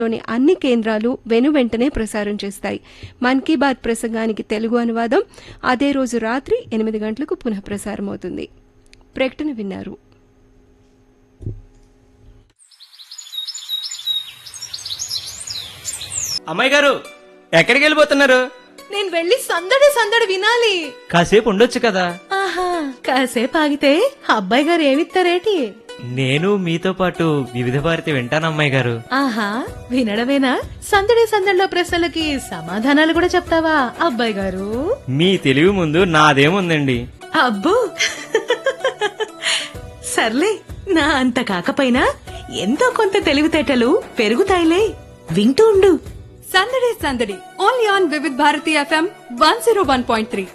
లోని అన్ని కేంద్రాలు వెను వెంటనే ప్రసారం చేస్తాయి మన్ కీ బాత్ ప్రసంగానికి తెలుగు అనువాదం అదే రోజు రాత్రి ఎనిమిది గంటలకు పునః ప్రసారం అవుతుంది ప్రకటన విన్నారు అమ్మాయి గారు ఎక్కడికి వెళ్ళిపోతున్నారు నేను వెళ్ళి సందడి సందడి వినాలి కాసేపు ఉండొచ్చు కదా ఆహా కాసేపు ఆగితే అబ్బాయి గారు ఏమిస్తారేటి నేను మీతో పాటు వివిధ భారతి వింటాను అమ్మాయి గారు ఆహా వినడమేనా సందడి సందడిలో ప్రశ్నలకి సమాధానాలు కూడా చెప్తావా అబ్బాయి గారు మీ తెలివి ముందు నాదేముందండి అబ్బో సర్లే నా అంత కాకపోయినా ఎంతో కొంత తెలివితేటలు పెరుగుతాయిలే వింటూ ఉండు సందడి సందడి only on Vividh Bharati FM one zero one point three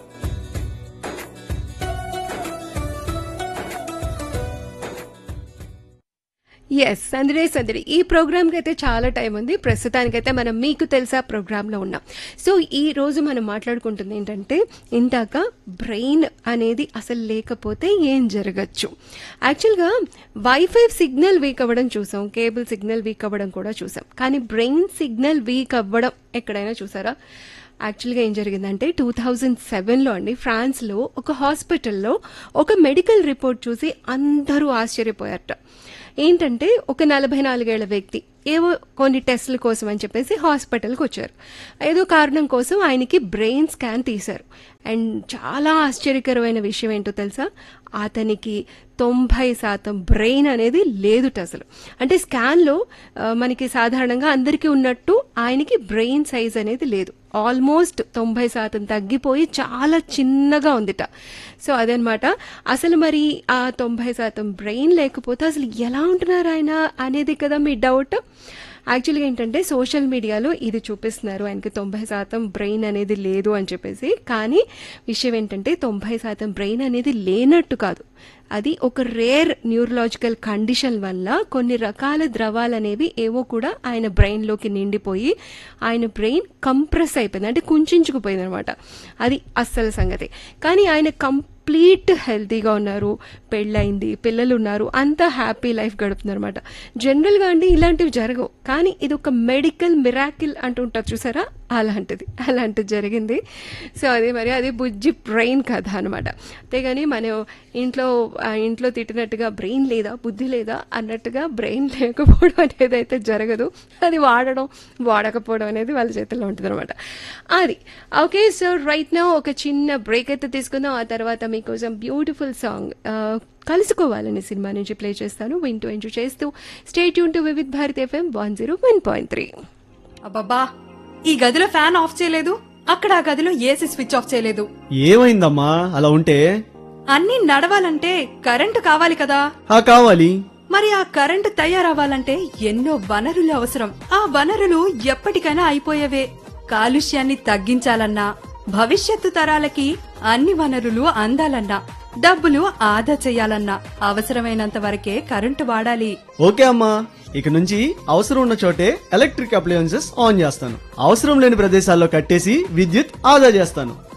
yes సందడే సందడి ఈ ప్రోగ్రామ్కి అయితే చాలా టైం ఉంది ప్రస్తుతానికైతే మనం మీకు తెలుసా ప్రోగ్రాంలో ఉన్నాం సో ఈ రోజు మనం మాట్లాడుకుంటుంది ఏంటంటే ఇందాక బ్రెయిన్ అనేది అసలు లేకపోతే ఏం జరగచ్చు యాక్చువల్గా వైఫై సిగ్నల్ వీక్ అవ్వడం చూసాం కేబుల్ సిగ్నల్ వీక్ అవ్వడం కూడా చూసాం కానీ బ్రెయిన్ సిగ్నల్ వీక్ అవ్వడం ఎక్కడైనా చూసారా యాక్చువల్గా ఏం జరిగిందంటే టూ థౌజండ్ సెవెన్లో అండి ఫ్రాన్స్లో ఒక హాస్పిటల్లో ఒక మెడికల్ రిపోర్ట్ చూసి అందరూ ఆశ్చర్యపోయారట ఏంటంటే ఒక నలభై నాలుగేళ్ల వ్యక్తి ఏవో కొన్ని టెస్టుల కోసం అని చెప్పేసి హాస్పిటల్కి వచ్చారు ఏదో కారణం కోసం ఆయనకి బ్రెయిన్ స్కాన్ తీశారు అండ్ చాలా ఆశ్చర్యకరమైన విషయం ఏంటో తెలుసా అతనికి తొంభై శాతం బ్రెయిన్ అనేది లేదుట అసలు అంటే స్కాన్లో ఆ, మనకి సాధారణంగా అందరికీ ఉన్నట్టు ఆయనకి బ్రెయిన్ సైజ్ అనేది లేదు ఆల్మోస్ట్ తొంభై శాతం తగ్గిపోయి చాలా చిన్నగా ఉందిట సో అదనమాట అసలు మరి ఆ తొంభై శాతం బ్రెయిన్ లేకపోతే అసలు ఎలా ఉంటున్నారు ఆయన అనేది కదా మీ డౌట్ యాక్చువల్గా ఏంటంటే సోషల్ మీడియాలో ఇది చూపిస్తున్నారు ఆయనకి తొంభై శాతం బ్రెయిన్ అనేది లేదు అని చెప్పేసి కానీ విషయం ఏంటంటే తొంభై శాతం బ్రెయిన్ అనేది లేనట్టు కాదు అది ఒక రేర్ న్యూరలాజికల్ కండిషన్ వల్ల కొన్ని రకాల ద్రవాలు అనేవి ఏవో కూడా ఆయన బ్రెయిన్లోకి నిండిపోయి ఆయన బ్రెయిన్ కంప్రెస్ అయిపోయింది అంటే కుంచుకుపోయింది అనమాట అది అస్సలు సంగతి కానీ ఆయన కంప్లీట్ హెల్తీగా ఉన్నారు పెళ్ళయింది పిల్లలు ఉన్నారు అంతా హ్యాపీ లైఫ్ గడుపుతున్నారు అనమాట జనరల్గా అండి ఇలాంటివి జరగవు కానీ ఇది ఒక మెడికల్ మిరాకిల్ అంటుంటారు చూసారా అలాంటిది అలాంటిది జరిగింది సో అది మరి అది బుజ్జి బ్రెయిన్ కథ అనమాట అంతేగాని మనం ఇంట్లో ఆ ఇంట్లో తిట్టినట్టుగా బ్రెయిన్ లేదా బుద్ధి లేదా అన్నట్టుగా బ్రెయిన్ లేకపోవడం అనేది అయితే జరగదు అది వాడడం వాడకపోవడం అనేది వాళ్ళ చేతుల్లో ఉంటుంది అనమాట అది ఓకే సో రైట్ నా ఒక చిన్న బ్రేక్ అయితే తీసుకుందాం ఆ తర్వాత మీకోసం బ్యూటిఫుల్ సాంగ్ కలుసుకోవాలని సినిమా నుంచి ప్లే చేస్తాను వింటూ ఎంజాయ్ చేస్తూ స్టేట్ యూన్ to Vividh Bharat FM one zero one point three అబ్బబ్బా ఈ గదిలో ఫ్యాన్ ఆఫ్ చేయలేదు అక్కడ ఆ గదిలో ఏసీ స్విచ్ ఆఫ్ చేయలేదు ఏమైందమ్మా అలా ఉంటే అన్నీ నడవాలంటే కరెంటు కావాలి కదా ఆ కావాలి మరి ఆ కరెంటు తయారవ్వాలంటే ఎన్నో వనరులు అవసరం ఆ వనరులు ఎప్పటికైనా అయిపోయేవే కాలుష్యాన్ని తగ్గించాలన్నా భవిష్యత్తు తరాలకి అన్ని వనరులు అందాలన్నా డబ్బులు ఆదా చేయాలన్నా అవసరమైనంత వరకే కరెంటు వాడాలి ఓకే అమ్మా ఇక నుంచి అవసరం ఉన్న చోటే ఎలక్ట్రిక్ అప్లయన్సెస్ ఆన్ చేస్తాను అవసరం లేని ప్రదేశాల్లో కట్టేసి విద్యుత్ ఆదా చేస్తాను